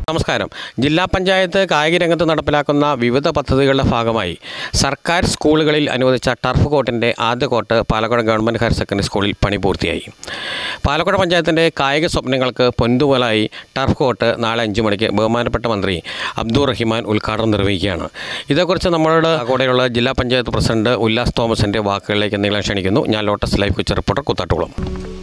നമസ്കാരം ജില്ലാ പഞ്ചായത്ത് കായിക രംഗത്ത് നടപ്പിലാക്കുന്ന വിവിധ പദ്ധതികളുടെ ഭാഗമായി സർക്കാർ സ്കൂളുകളിൽ അനുവദിച്ച ടർഫ് കോർട്ടിൻ്റെ ആദ്യ court Palakkad government higher secondary സ്കൂളിൽ പണി പൂർത്തിയായി പാലക്കാട് പഞ്ചായത്തിൻ്റെ കായിക സ്വപ്നങ്ങൾക്ക് പൊന്തുപോലായി ടർഫ് കോർട്ട് നാളെ അഞ്ച് മണിക്ക് ബഹുമാനപ്പെട്ട മന്ത്രി അബ്ദുൾ റഹിമാൻ ഉദ്ഘാടനം നിർവഹിക്കുകയാണ് ഇതേക്കുറിച്ച് നമ്മളോട് കൂടെയുള്ള ജില്ലാ പഞ്ചായത്ത് പ്രസിഡന്റ് ഉല്ലാസ് തോമസിൻ്റെ വാക്കുകളിലേക്ക് എന്തെങ്കിലും ക്ഷണിക്കുന്നു ഞാൻ lotus life Kochi reporter Koothattukulam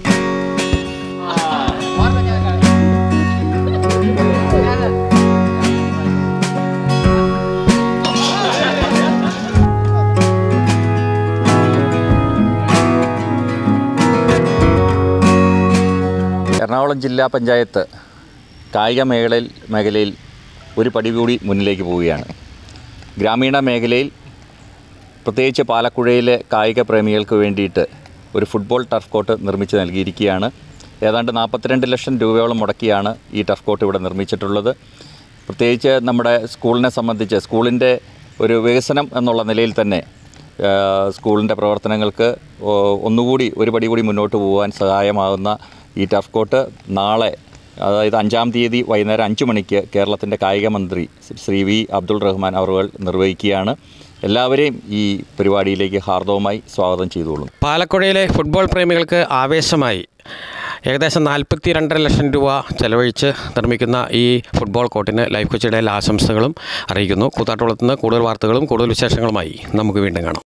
Ernakulam ജില്ലാ പഞ്ചായത്ത് കായിക മേഖലയിൽ മേഖലയിൽ ഒരു പടി കൂടി മുന്നിലേക്ക് പോവുകയാണ് ഗ്രാമീണ മേഖലയിൽ പ്രത്യേകിച്ച് പാലക്കുഴയിലെ കായിക പ്രേമികൾക്ക് വേണ്ടിയിട്ട് ഒരു ഫുട്ബോൾ ടർഫ് കോർട്ട് നിർമ്മിച്ച് നൽകിയിരിക്കുകയാണ് ഏതാണ്ട് നാൽപ്പത്തിരണ്ട് ലക്ഷം രൂപയോളം മുടക്കിയാണ് ഈ ടർഫ് കോർട്ട് ഇവിടെ നിർമ്മിച്ചിട്ടുള്ളത് പ്രത്യേകിച്ച് നമ്മുടെ സ്കൂളിനെ സംബന്ധിച്ച് സ്കൂളിൻ്റെ ഒരു വികസനം എന്നുള്ള നിലയിൽ തന്നെ ആ, സ്കൂളിൻ്റെ പ്രവർത്തനങ്ങൾക്ക് ഓ- ഒന്നുകൂടി ഒരു പടി കൂടി മുന്നോട്ട് പോകാൻ സഹായമാകുന്ന ഈ ടഫ് കോർട്ട് നാളെ അതായത് അഞ്ചാം തീയതി വൈകുന്നേരം അഞ്ച് മണിക്ക് കേരളത്തിൻ്റെ കായിക മന്ത്രി ശ്രീ വി അബ്ദുൾ റഹ്മാൻ അവർ നിർവഹിക്കുകയാണ് എല്ലാവരെയും ഈ പരിപാടിയിലേക്ക് ഹാർദവമായി സ്വാഗതം ചെയ്തുകൊള്ളുന്നു പാലക്കുഴയിലെ ഫുട്ബോൾ പ്രേമികൾക്ക് ആവേശമായി ഏകദേശം നാൽപ്പത്തി രണ്ടര ലക്ഷം രൂപ ചെലവഴിച്ച് നിർമ്മിക്കുന്ന ഈ ഫുട്ബോൾ കോർട്ടിന് ലൈഫ് കൊച്ചിയുടെ എല്ലാ ആശംസകളും അറിയിക്കുന്നു കൂത്താട്ടുകുളത്ത് നിന്ന് കൂടുതൽ വാർത്തകളും കൂടുതൽ വിശേഷങ്ങളുമായി നമുക്ക് വീണ്ടും കാണാം